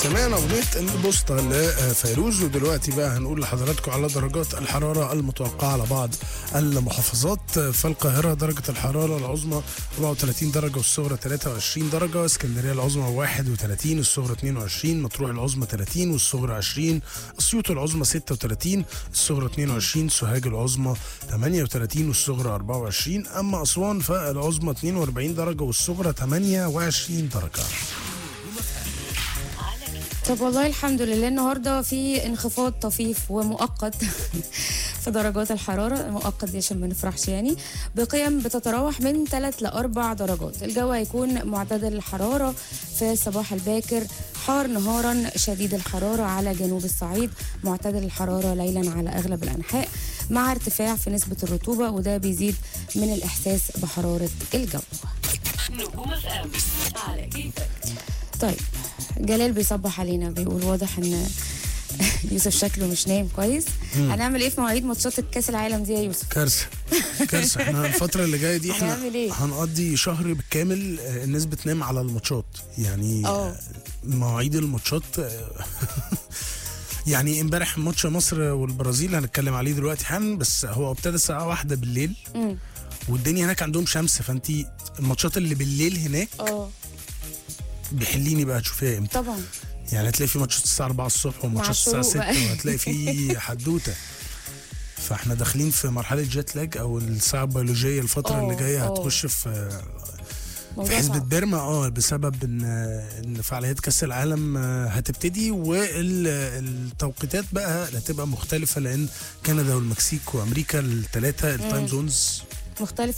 سمعنا أغنية البوسطة لفيروز ودلوقتي بقى هنقول لحضراتكم على درجات الحرارة المتوقعة على بعض المحافظات في القاهرة درجة الحرارة العظمى 34 درجة والصغرى 23 درجة اسكندرية العظمى 31 الصغرى 22 مطروح العظمى 30 والصغرى 20 أسيوط العظمى 36 الصغرى 22 سوهاج العظمى 38 والصغرى 24 أما أسوان فالعظمى 42 درجة والصغرى 28 درجة طب والله الحمد لله النهارده في انخفاض طفيف ومؤقت في درجات الحرارة مؤقت دي عشان ما نفرحش يعني بقيم بتتراوح من 3 ل 4 درجات الجو هيكون معتدل الحرارة في الصباح الباكر حار نهارا شديد الحرارة على جنوب الصعيد معتدل الحرارة ليلا على أغلب الأنحاء مع ارتفاع في نسبة الرطوبة وده بيزيد من الإحساس بحرارة الجو نجوم اف ام على كيفك طيب جلال بيصبح علينا بيقول واضح ان يوسف شكله مش نايم كويس هنعمل ايه في مواعيد ماتشات الكاس العالم دي يا يوسف كارثة كارثة احنا الفترة اللي جاية دي احنا هنعمل ايه؟ هنقضي شهر بالكامل آه، الناس بتنام على الماتشات يعني اه. آه، مواعيد الماتشات آه، يعني امبارح ماتش مصر والبرازيل هنتكلم عليه دلوقتي حالا بس هو ابتدى الساعة واحدة بالليل امم والدنيا هناك عندهم شمس فانت الماتشات اللي بالليل هناك اه بيحليني بقى تشوفيها امتى طبعا يعني هتلاقي في ماتشات الساعة 4 الصبح وماتشات الساعة الشروق 6 بقى. وهتلاقي في حدوتة فاحنا داخلين في مرحلة جيت لاج او الساعة البيولوجية الفترة اللي اه، جاية اه. هتخش في في موضوع حسبة صعب بيرما اه بسبب ان ان فعاليات كاس العالم آه، هتبتدي والتوقيتات بقى هتبقى مختلفة لان كندا والمكسيك وامريكا الثلاثة التايم زونز مختلف